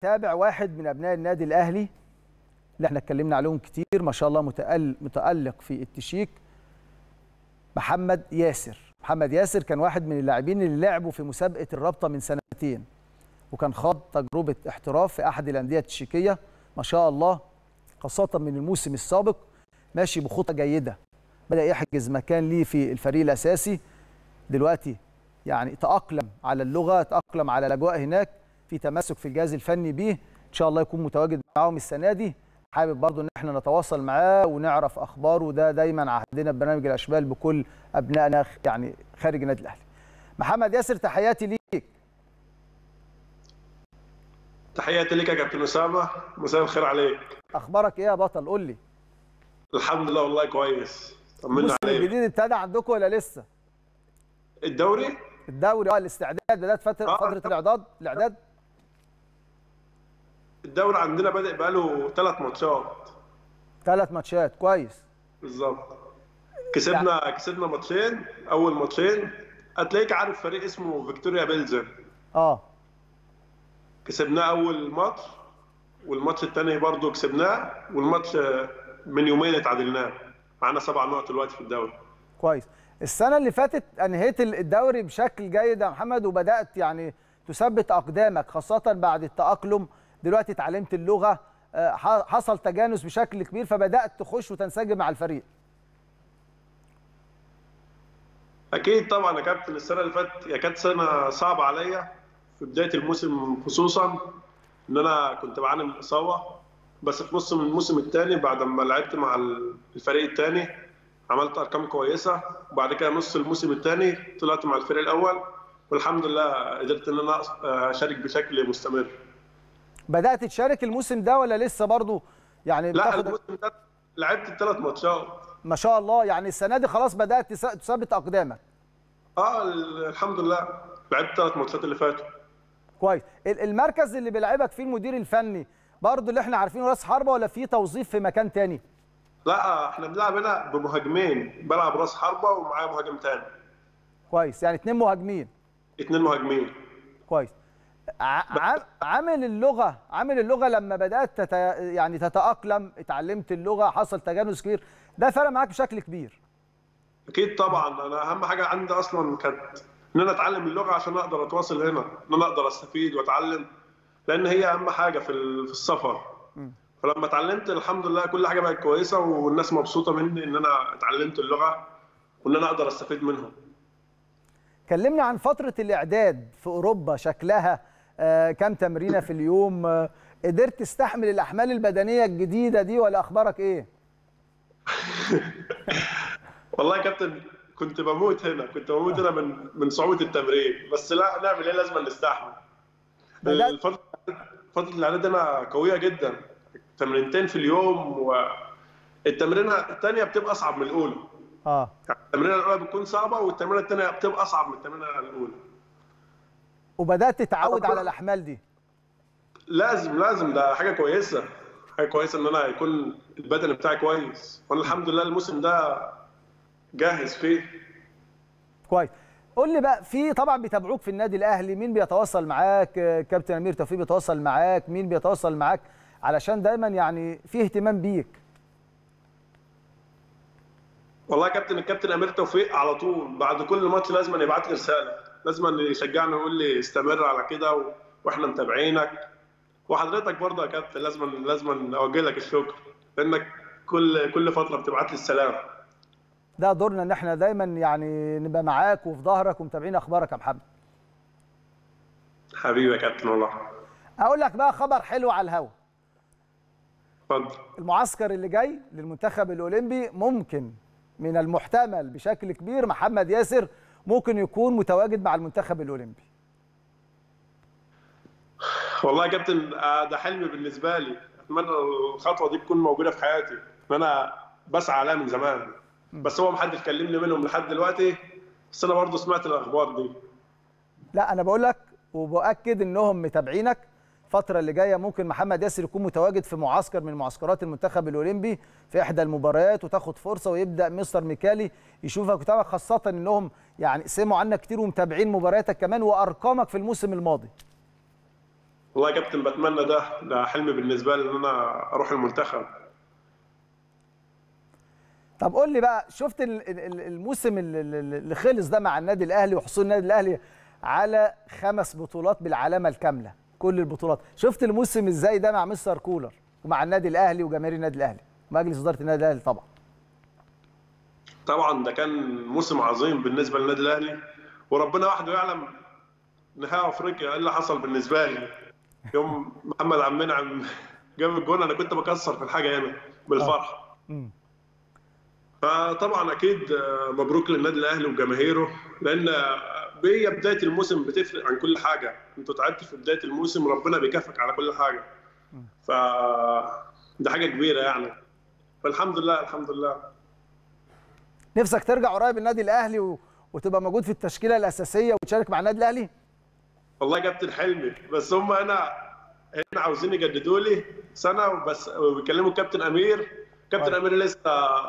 تابع واحد من ابناء النادي الاهلي اللي احنا اتكلمنا عليهم كتير ما شاء الله متأل متالق في التشيك محمد ياسر محمد ياسر كان واحد من اللاعبين اللي لعبوا في مسابقه الرابطه من سنتين وكان خاض تجربه احتراف في احد الانديه التشيكيه ما شاء الله خاصه من الموسم السابق ماشي بخطى جيده بدا يحجز مكان ليه في الفريق الاساسي دلوقتي يعني تاقلم على اللغه تاقلم على الاجواء هناك في تمسك في الجهاز الفني بيه ان شاء الله يكون متواجد معاهم السنه دي حابب برضو ان احنا نتواصل معاه ونعرف اخباره ده دايما عهدنا ببرنامج الاشبال بكل ابنائنا يعني خارج النادي الاهلي محمد ياسر تحياتي ليك تحياتي ليك يا كابتن اسامه مساء الخير عليك اخبارك ايه يا بطل قول لي الحمد لله والله كويس طمنا الموسم عليك الجديد ابتدى عندكم ولا لسه الدوري الدوري اه الاستعداد بدات فتره آه. فتره الاعداد الاعداد الدوري عندنا بادئ بقاله ثلاث ماتشات ثلاث ماتشات كويس بالظبط كسبنا كسبنا ماتشين اول ماتشين هتلاقيك عارف فريق اسمه فيكتوريا بيلزن اه كسبناه اول ماتش والماتش الثاني برضه كسبناه والماتش من يومين اتعادلناه معانا سبع نقط دلوقتي في الدوري كويس السنه اللي فاتت انهيت الدوري بشكل جيد يا محمد وبدات يعني تثبت اقدامك خاصه بعد التاقلم دلوقتي اتعلمت اللغه آه، ح- حصل تجانس بشكل كبير فبدات تخش وتنسجم مع الفريق اكيد طبعا يا كابتن السنه اللي فاتت هي كانت سنه صعبه عليا في بدايه الموسم خصوصا ان انا كنت بعاني من اصابه بس في نص من الموسم الثاني بعد ما لعبت مع الفريق الثاني عملت ارقام كويسه وبعد كده نص الموسم الثاني طلعت مع الفريق الاول والحمد لله قدرت ان انا اشارك بشكل مستمر بدات تشارك الموسم ده ولا لسه برضو يعني لا بتاخد الموسم ده لعبت الثلاث ماتشات ما شاء الله يعني السنه دي خلاص بدات تس- تثبت اقدامك اه الحمد لله لعبت ثلاث ماتشات اللي فاتوا كويس ال- المركز اللي بيلعبك فيه المدير الفني برضو اللي احنا عارفينه راس حربه ولا في توظيف في مكان تاني لا احنا بنلعب هنا بمهاجمين بلعب راس حربه ومعايا مهاجم تاني كويس يعني اتنين مهاجمين اتنين مهاجمين كويس ع- ع- عامل اللغه عامل اللغه لما بدات تت... يعني تتاقلم اتعلمت اللغه حصل تجانس كبير ده فرق معاك بشكل كبير اكيد طبعا انا اهم حاجه عندي اصلا كانت ان انا اتعلم اللغه عشان اقدر اتواصل هنا ان انا اقدر استفيد واتعلم لان هي اهم حاجه في ال- في السفر فلما اتعلمت الحمد لله كل حاجه بقت كويسه والناس مبسوطه مني ان انا اتعلمت اللغه وان انا اقدر استفيد منهم كلمني عن فتره الاعداد في اوروبا شكلها آه كام تمرينه في اليوم آه قدرت تستحمل الاحمال البدنيه الجديده دي ولا اخبارك ايه والله يا كابتن كنت بموت هنا كنت بموت هنا من من صعوبه التمرين بس لا نعمل ايه لازم نستحمل بدأت- الفتره فتره الاعداد هنا قويه جدا تمرينتين في اليوم والتمرينه الثانيه بتبقى اصعب من الاولى اه يعني التمرينه الاولى بتكون صعبه والتمرينه الثانيه بتبقى اصعب من التمرينه الاولى وبدات تتعود على الاحمال دي لازم لازم ده حاجه كويسه حاجه كويسه ان انا يكون البدن بتاعي كويس وانا الحمد لله الموسم ده جاهز فيه كويس قول لي بقى في طبعا بيتابعوك في النادي الاهلي مين بيتواصل معاك آه، كابتن امير توفيق بيتواصل معاك مين بيتواصل معاك علشان دايما يعني في اهتمام بيك والله يا كابتن الكابتن امير توفيق على طول بعد كل ماتش لازم يبعت لي رساله لازم يشجعني ويقول لي استمر على كده و... واحنا متابعينك وحضرتك برضه يا كابتن لازم لازم اوجه لك الشكر لانك كل كل فتره بتبعت لي السلام ده دورنا ان احنا دايما يعني نبقى معاك وفي ظهرك ومتابعين اخبارك يا محمد حبيبي يا كابتن والله اقول لك بقى خبر حلو على الهوا اتفضل المعسكر اللي جاي للمنتخب الاولمبي ممكن من المحتمل بشكل كبير محمد ياسر ممكن يكون متواجد مع المنتخب الاولمبي والله يا كابتن آه، ده حلم بالنسبه لي اتمنى الخطوه دي تكون موجوده في حياتي ان انا بسعى عليها من زمان بس هو محدش كلمني منهم لحد دلوقتي بس انا برضه سمعت الاخبار دي لا انا بقول لك وباكد انهم متابعينك الفترة اللي جاية ممكن محمد ياسر يكون متواجد في معسكر من معسكرات المنتخب الأولمبي في إحدى المباريات وتاخد فرصة ويبدأ مستر ميكالي يشوفك ويتابعك خاصة إنهم يعني سمعوا عنك كتير ومتابعين مبارياتك كمان وأرقامك في الموسم الماضي. والله يا كابتن بتمنى ده ده حلم بالنسبه لي ان انا اروح المنتخب طب قول لي بقى شفت ال- ال- ال- الموسم ال- ال- اللي خلص ده مع النادي الاهلي وحصول النادي الاهلي على خمس بطولات بالعلامه الكامله كل البطولات شفت الموسم ازاي ده مع مستر كولر ومع النادي الاهلي وجماهير النادي الاهلي ومجلس اداره النادي الاهلي طبعا طبعا ده كان موسم عظيم بالنسبه للنادي الاهلي وربنا وحده يعلم نهائي افريقيا ايه اللي حصل بالنسبه لي يوم محمد عبد المنعم جاب الجون انا كنت بكسر في الحاجه هنا بالفرحه مم. فطبعا اكيد آه، مبروك للنادي الاهلي وجماهيره لان آه، هي بدايه الموسم بتفرق عن كل حاجه انتوا تعبتوا في بدايه الموسم ربنا بيكافئك على كل حاجه ف ده حاجه كبيره يعني فالحمد لله الحمد لله نفسك ترجع قريب النادي الاهلي و... وتبقى موجود في التشكيله الاساسيه وتشارك مع النادي الاهلي والله يا كابتن حلمي بس هم هنا هنا عاوزين يجددوا لي سنه بس وبيكلموا الكابتن امير كابتن طيب. امير لسه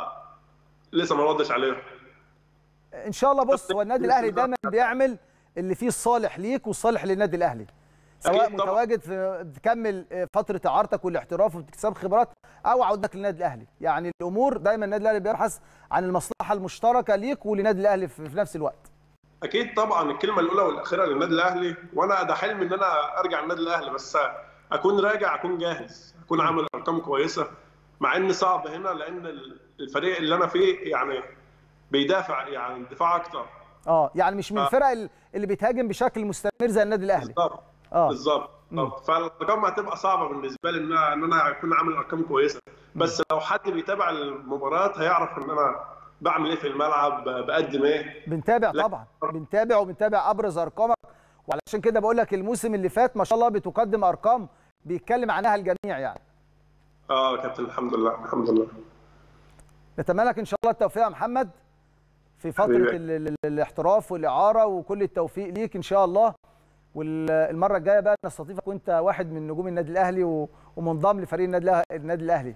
لسه ما ردش عليهم ان شاء الله بص هو النادي الاهلي دايما بيعمل اللي فيه الصالح ليك والصالح للنادي الاهلي سواء أكيد طبعاً. متواجد في تكمل فتره اعارتك والاحتراف واكتساب خبرات او عودتك للنادي الاهلي يعني الامور دايما النادي الاهلي بيبحث عن المصلحه المشتركه ليك وللنادي الاهلي في في نفس الوقت اكيد طبعا الكلمه الاولى والاخيره للنادي الاهلي وانا ده حلمي ان انا ارجع النادي الاهلي بس اكون راجع اكون جاهز اكون عامل ارقام كويسه مع ان صعب هنا لان الفريق اللي انا فيه يعني بيدافع يعني الدفاع اكتر اه يعني مش من آه. الفرق ال- اللي بيتهاجم بشكل مستمر زي النادي الاهلي بالظبط اه بالظبط مم. فالارقام هتبقى صعبه بالنسبه لي ان انا ان انا اكون عامل ارقام كويسه بس لو حد بيتابع المباريات هيعرف ان انا بعمل ايه في الملعب بقدم ايه بنتابع لا. طبعا بنتابع وبنتابع ابرز ارقامك وعلشان كده بقول لك الموسم اللي فات ما شاء الله بتقدم ارقام بيتكلم عنها الجميع يعني اه كابتن الحمد لله الحمد لله نتمنى لك ان شاء الله التوفيق يا محمد في فتره حبيبي. ال- ال- الاحتراف والاعاره وكل التوفيق ليك ان شاء الله والمره الجايه بقى نستضيفك وانت واحد من نجوم النادي الاهلي و- ومنضم لفريق النادي الأه- النادي الاهلي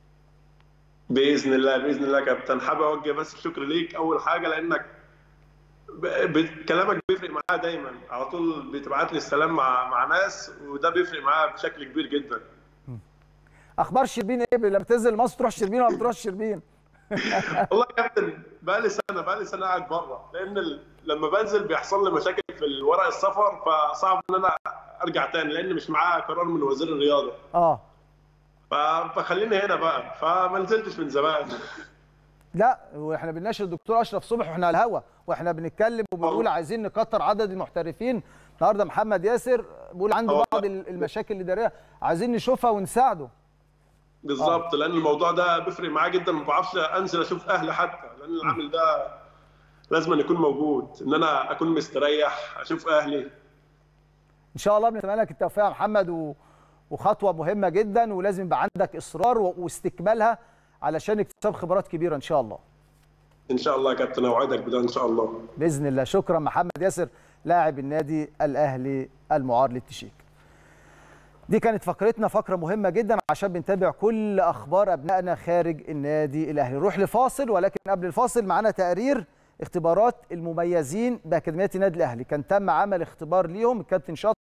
باذن الله باذن الله يا كابتن حابب اوجه بس الشكر ليك اول حاجه لانك ب... ب... كلامك بيفرق معايا دايما على طول بتبعت لي السلام مع مع ناس وده بيفرق معايا بشكل كبير جدا اخبار شربين ايه لما تنزل مصر تروح شربين ولا ما بتروحش شربين والله يا كابتن بقى لي سنه بقى لي سنه قاعد بره لان ال... لما بنزل بيحصل لي مشاكل في الورق السفر فصعب ان انا ارجع تاني لان مش معايا قرار من وزير الرياضه اه ف... فخليني هنا بقى فما نزلتش من زمان لا واحنا بنناشد الدكتور اشرف صبح واحنا على الهوا واحنا بنتكلم وبنقول عايزين نكتر عدد المحترفين النهارده محمد ياسر بيقول عنده أه. بعض ال- المشاكل الاداريه عايزين نشوفها ونساعده بالظبط لان الموضوع ده بيفرق معايا جدا ما بعرفش انزل اشوف اهلي حتى لان العامل ده لازم أن يكون موجود ان انا اكون مستريح اشوف اهلي ان شاء الله بنتمنى لك التوفيق يا محمد و... وخطوه مهمه جدا ولازم يبقى عندك اصرار و... واستكمالها علشان اكتساب خبرات كبيره ان شاء الله ان شاء الله يا كابتن اوعدك بده ان شاء الله باذن الله شكرا محمد ياسر لاعب النادي الاهلي المعار للتشيك دي كانت فقرتنا فقره مهمه جدا عشان بنتابع كل اخبار ابنائنا خارج النادي الاهلي نروح لفاصل ولكن قبل الفاصل معانا تقرير اختبارات المميزين باكاديميه النادي الاهلي كان تم عمل اختبار ليهم الكابتن شاطر